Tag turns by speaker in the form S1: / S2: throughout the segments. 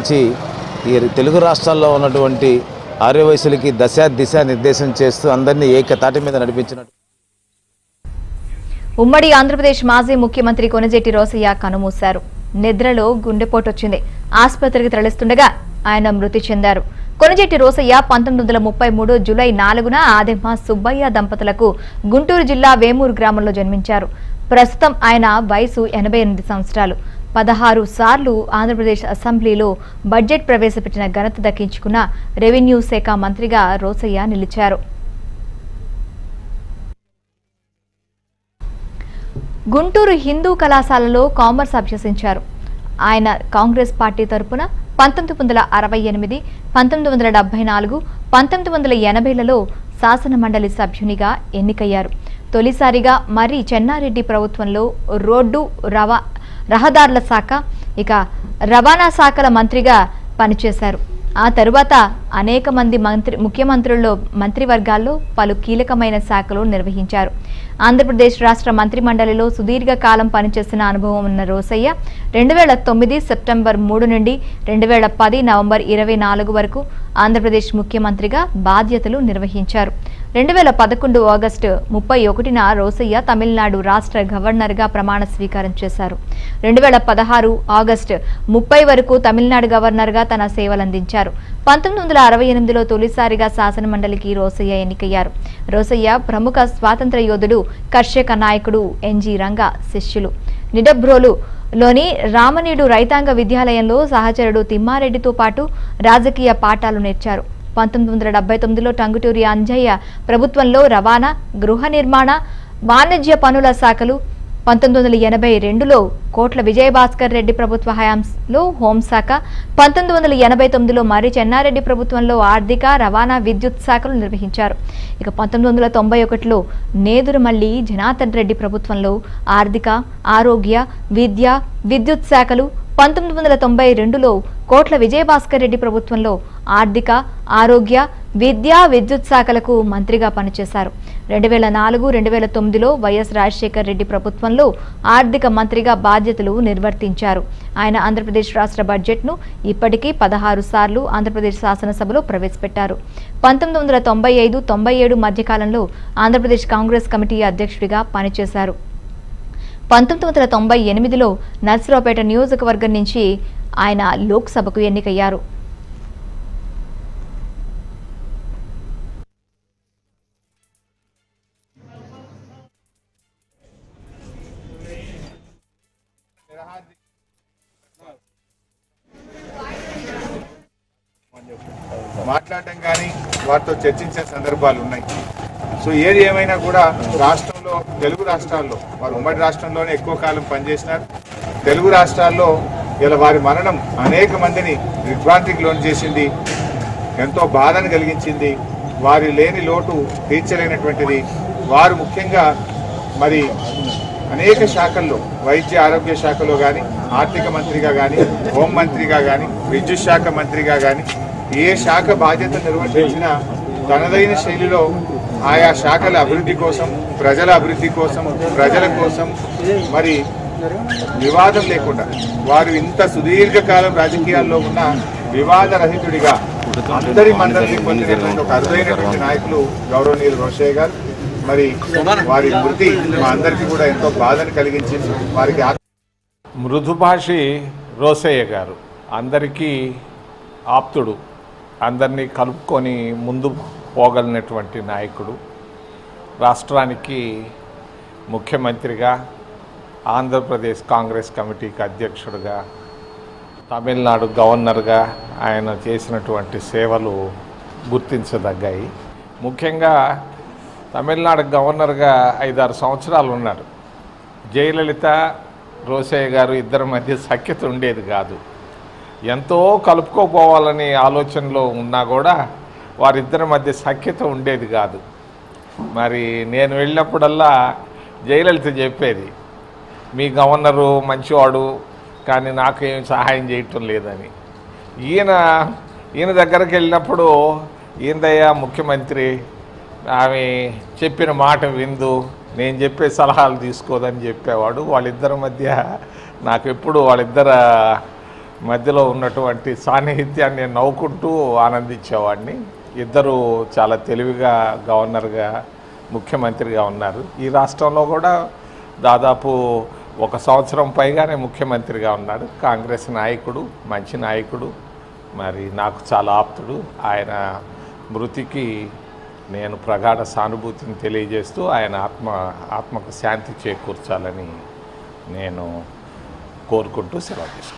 S1: నుంచి ఈ తెలుగు రాష్ట్రాల్లో ఉన్నటువంటి ఆర్యవయసులకి దశ దిశ నిర్దేశం చేస్తూ అందరినీ ఏకతాటి మీద నడిపించినట్టు
S2: ఉమ్మడి ఆంధ్రప్రదేశ్ మాజీ ముఖ్యమంత్రి కొనజేటి రోసయ్య కనుమూశారు నిద్రలో గుండెపోటు వచ్చింది ఆసుపత్రికి తరలిస్తుండగా ఆయన మృతి చెందారు కొనజేటి రోసయ్య పంతొమ్మిది వందల ముప్పై మూడు జులై నాలుగున ఆదెమ్మ సుబ్బయ్య దంపతులకు గుంటూరు జిల్లా వేమూరు గ్రామంలో జన్మించారు ప్రస్తుతం ఆయన వయసు ఎనభై ఎనిమిది సంవత్సరాలు పదహారు సార్లు ఆంధ్రప్రదేశ్ అసెంబ్లీలో బడ్జెట్ ప్రవేశపెట్టిన ఘనత దక్కించుకున్న రెవెన్యూ శాఖ మంత్రిగా రోసయ్య నిలిచారు గుంటూరు హిందూ కళాశాలలో కామర్స్ అభ్యసించారు ఆయన కాంగ్రెస్ పార్టీ తరపున పంతొమ్మిది వందల అరవై ఎనిమిది పంతొమ్మిది వందల డెబ్బై నాలుగు పంతొమ్మిది వందల ఎనభైలలో శాసన మండలి సభ్యునిగా ఎన్నికయ్యారు తొలిసారిగా మరి చెన్నారెడ్డి ప్రభుత్వంలో రోడ్డు రవా రహదారుల శాఖ ఇక రవాణా శాఖల మంత్రిగా పనిచేశారు ఆ తరువాత అనేక మంది మంత్రి ముఖ్యమంత్రుల్లో మంత్రివర్గాల్లో పలు కీలకమైన శాఖలు నిర్వహించారు ఆంధ్రప్రదేశ్ రాష్ట్ర మంత్రిమండలిలో సుదీర్ఘ కాలం పనిచేసిన అనుభవం ఉన్న రోసయ్య రెండు వేల తొమ్మిది సెప్టెంబర్ మూడు నుండి రెండు వేల పది నవంబర్ ఇరవై నాలుగు వరకు ఆంధ్రప్రదేశ్ ముఖ్యమంత్రిగా బాధ్యతలు నిర్వహించారు రెండు వేల పదకొండు ఆగస్టు ముప్పై ఒకటిన రోసయ్య తమిళనాడు రాష్ట్ర గవర్నర్గా ప్రమాణ స్వీకారం చేశారు రెండు వేల పదహారు ఆగస్టు ముప్పై వరకు తమిళనాడు గవర్నర్గా తన సేవలందించారు పంతొమ్మిది వందల అరవై ఎనిమిదిలో తొలిసారిగా శాసనమండలికి రోసయ్య ఎన్నికయ్యారు రోసయ్య ప్రముఖ స్వాతంత్ర యోధుడు కర్షక నాయకుడు ఎన్జి రంగా శిష్యులు నిడబ్రోలు లోని రామనీడు రైతాంగ విద్యాలయంలో సహచరుడు తిమ్మారెడ్డితో పాటు రాజకీయ పాఠాలు నేర్చారు పంతొమ్మిది వందల డెబ్బై తొమ్మిదిలో టంగుటూరి అంజయ్య ప్రభుత్వంలో రవాణా గృహ నిర్మాణ వాణిజ్య పనుల శాఖలు పంతొమ్మిది వందల ఎనభై రెండులో కోట్ల విజయభాస్కర్ రెడ్డి ప్రభుత్వ హయాంలో హోంశాఖ పంతొమ్మిది వందల ఎనభై తొమ్మిదిలో మరి చెన్నారెడ్డి ప్రభుత్వంలో ఆర్థిక రవాణా విద్యుత్ శాఖలు నిర్వహించారు ఇక పంతొమ్మిది వందల తొంభై ఒకటిలో నేదురుమల్లి జనార్దన్ రెడ్డి ప్రభుత్వంలో ఆర్థిక ఆరోగ్య విద్య విద్యుత్ శాఖలు పంతొమ్మిది వందల తొంభై రెండులో కోట్ల విజయభాస్కర్ రెడ్డి ప్రభుత్వంలో ఆర్థిక ఆరోగ్య విద్యా విద్యుత్ శాఖలకు మంత్రిగా పనిచేశారు రెండు వేల నాలుగు రెండు వేల తొమ్మిదిలో వైఎస్ రాజశేఖర్ రెడ్డి ప్రభుత్వంలో ఆర్థిక మంత్రిగా బాధ్యతలు నిర్వర్తించారు ఆయన ఆంధ్రప్రదేశ్ రాష్ట్ర బడ్జెట్ను ఇప్పటికీ పదహారు సార్లు ఆంధ్రప్రదేశ్ శాసనసభలో ప్రవేశపెట్టారు పంతొమ్మిది వందల తొంభై ఐదు తొంభై ఏడు మధ్యకాలంలో ఆంధ్రప్రదేశ్ కాంగ్రెస్ కమిటీ అధ్యక్షుడిగా పనిచేశారు పంతొమ్మిది వందల తొంభై ఎనిమిదిలో నర్సరావుపేట నియోజకవర్గం నుంచి ఆయన లోక్సభకు ఎన్నికయ్యారు
S3: మాట్లాడటం కానీ వారితో చర్చించే సందర్భాలు ఉన్నాయి సో ఏది ఏమైనా కూడా రాష్ట్రంలో తెలుగు రాష్ట్రాల్లో వారు ఉమ్మడి రాష్ట్రంలోనే ఎక్కువ కాలం పనిచేసినారు తెలుగు రాష్ట్రాల్లో ఇలా వారి మరణం అనేక మందిని దిగ్భ్రాంతికి లోన్ చేసింది ఎంతో బాధను కలిగించింది వారి లేని లోటు తీర్చలేనటువంటిది వారు ముఖ్యంగా మరి అనేక శాఖల్లో వైద్య ఆరోగ్య శాఖలో కానీ ఆర్థిక మంత్రిగా కానీ హోంమంత్రిగా కానీ విద్యుత్ శాఖ మంత్రిగా కానీ ఏ శాఖ బాధ్యత నిర్వర్తించినా తనదైన శైలిలో ఆయా శాఖల అభివృద్ధి కోసం ప్రజల అభివృద్ధి కోసం ప్రజల కోసం మరి వివాదం లేకుండా వారు ఇంత సుదీర్ఘకాలం రాజకీయాల్లో ఉన్న వివాదరహితుడిగా అందరి మందరిని పొందినటువంటి ఒక అరుదైనటువంటి నాయకులు గౌరవనీయులు రోషయ్య గారు మరి వారి మృతి మా అందరికీ కూడా ఎంతో బాధను కలిగించింది వారికి ఆత్మ
S4: మృదుభాషి రోసయ్య గారు అందరికీ ఆప్తుడు అందరినీ కలుపుకొని ముందు పోగలిగినటువంటి నాయకుడు రాష్ట్రానికి ముఖ్యమంత్రిగా ఆంధ్రప్రదేశ్ కాంగ్రెస్ కమిటీకి అధ్యక్షుడిగా తమిళనాడు గవర్నర్గా ఆయన చేసినటువంటి సేవలు గుర్తించదగ్గాయి ముఖ్యంగా తమిళనాడు గవర్నర్గా ఐదారు సంవత్సరాలు ఉన్నాడు జయలలిత రోసయ్య గారు ఇద్దరి మధ్య సఖ్యత ఉండేది కాదు ఎంతో కలుపుకోపోవాలని ఆలోచనలో ఉన్నా కూడా వారిద్దరి మధ్య సఖ్యత ఉండేది కాదు మరి నేను వెళ్ళినప్పుడల్లా జయలలిత చెప్పేది మీ గవర్నరు మంచివాడు కానీ నాకేం సహాయం చేయటం లేదని ఈయన ఈయన దగ్గరికి వెళ్ళినప్పుడు ఈయనదయ్యా ముఖ్యమంత్రి ఆమె చెప్పిన మాట విందు నేను చెప్పే సలహాలు తీసుకోదని చెప్పేవాడు వాళ్ళిద్దరి మధ్య నాకు ఎప్పుడు వాళ్ళిద్దర మధ్యలో ఉన్నటువంటి సాన్నిహిత్యాన్ని నవ్వుకుంటూ ఆనందించేవాడిని ఇద్దరు చాలా తెలివిగా గవర్నర్గా ముఖ్యమంత్రిగా ఉన్నారు ఈ రాష్ట్రంలో కూడా దాదాపు ఒక సంవత్సరం పైగానే ముఖ్యమంత్రిగా ఉన్నాడు కాంగ్రెస్ నాయకుడు మంచి నాయకుడు మరి నాకు చాలా ఆప్తుడు ఆయన మృతికి నేను ప్రగాఢ సానుభూతిని తెలియజేస్తూ ఆయన ఆత్మ ఆత్మకు శాంతి చేకూర్చాలని నేను కోరుకుంటూ సెలవు తీసుకుంటాను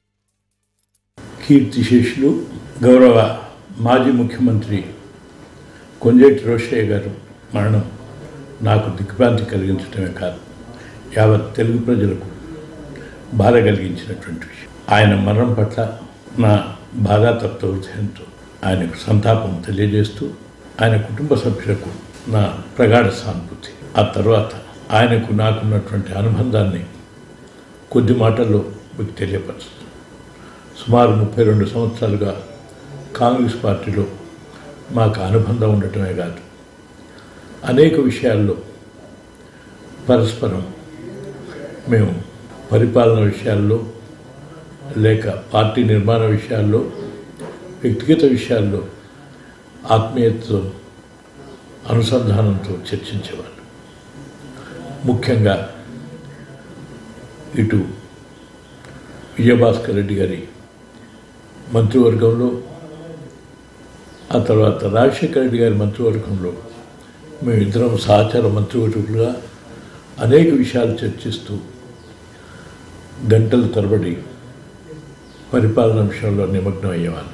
S5: కీర్తిశేషులు గౌరవ మాజీ ముఖ్యమంత్రి కొంజేటి రోషయ్య గారు మరణం నాకు దిగ్భ్రాంతి కలిగించడమే కాదు యావత్ తెలుగు ప్రజలకు బాధ కలిగించినటువంటి విషయం ఆయన మరణం పట్ల నా బాధాతప్త హృదయంతో ఆయనకు సంతాపం తెలియజేస్తూ ఆయన కుటుంబ సభ్యులకు నా ప్రగాఢ సానుభూతి ఆ తర్వాత ఆయనకు నాకున్నటువంటి అనుబంధాన్ని కొద్ది మాటల్లో మీకు తెలియపరుస్తుంది సుమారు ముప్పై రెండు సంవత్సరాలుగా కాంగ్రెస్ పార్టీలో మాకు అనుబంధం ఉండటమే కాదు అనేక విషయాల్లో పరస్పరం మేము పరిపాలన విషయాల్లో లేక పార్టీ నిర్మాణ విషయాల్లో వ్యక్తిగత విషయాల్లో ఆత్మీయతతో అనుసంధానంతో చర్చించేవాళ్ళు ముఖ్యంగా ఇటు విజయభాస్కర్ రెడ్డి గారి మంత్రివర్గంలో ఆ తర్వాత రాజశేఖర రెడ్డి గారి మంత్రివర్గంలో మేమిద్దరం సహచార మంత్రివర్గులుగా అనేక విషయాలు చర్చిస్తూ గంటల తరబడి పరిపాలన విషయంలో నిమగ్నం అయ్యేవాళ్ళు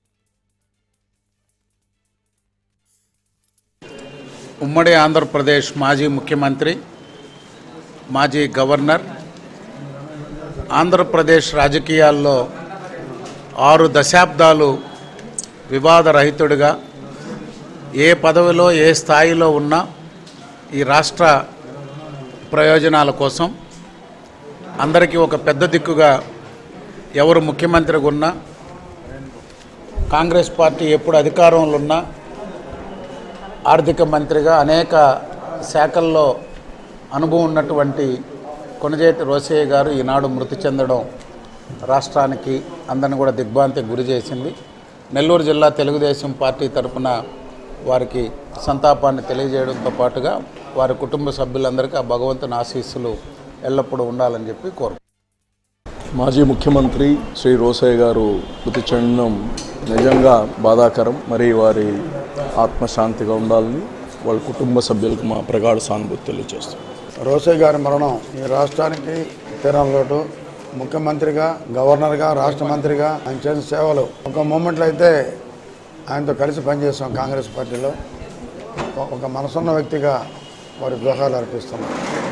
S6: ఉమ్మడి ఆంధ్రప్రదేశ్ మాజీ ముఖ్యమంత్రి మాజీ గవర్నర్ ఆంధ్రప్రదేశ్ రాజకీయాల్లో ఆరు దశాబ్దాలు వివాదరహితుడిగా ఏ పదవిలో ఏ స్థాయిలో ఉన్నా ఈ రాష్ట్ర ప్రయోజనాల కోసం అందరికీ ఒక పెద్ద దిక్కుగా ఎవరు ముఖ్యమంత్రిగా ఉన్నా కాంగ్రెస్ పార్టీ ఎప్పుడు అధికారంలో ఉన్నా ఆర్థిక మంత్రిగా అనేక శాఖల్లో అనుభవం ఉన్నటువంటి కొనజేటి రోసయ్య గారు ఈనాడు మృతి చెందడం రాష్ట్రానికి అందరిని కూడా దిగ్భ్రాంతికి గురి చేసింది నెల్లూరు జిల్లా తెలుగుదేశం పార్టీ తరపున వారికి సంతాపాన్ని తెలియజేయడంతో పాటుగా వారి కుటుంబ సభ్యులందరికీ ఆ భగవంతుని ఆశీస్సులు ఎల్లప్పుడూ ఉండాలని చెప్పి కోరు
S7: మాజీ ముఖ్యమంత్రి శ్రీ రోసయ్య గారు మృతి చెందడం నిజంగా బాధాకరం మరి వారి ఆత్మశాంతిగా ఉండాలని వాళ్ళ కుటుంబ సభ్యులకు మా ప్రగాఢ సానుభూతి తెలియజేస్తాం
S8: రోసయ్య గారి మరణం ఈ రాష్ట్రానికి తీరంలోటు ముఖ్యమంత్రిగా గవర్నర్గా రాష్ట్ర మంత్రిగా ఆయన చేసిన సేవలు ఒక మూమెంట్లో అయితే ఆయనతో కలిసి పనిచేసాం కాంగ్రెస్ పార్టీలో ఒక మనసున్న వ్యక్తిగా వారి గృహాలు అర్పిస్తున్నాం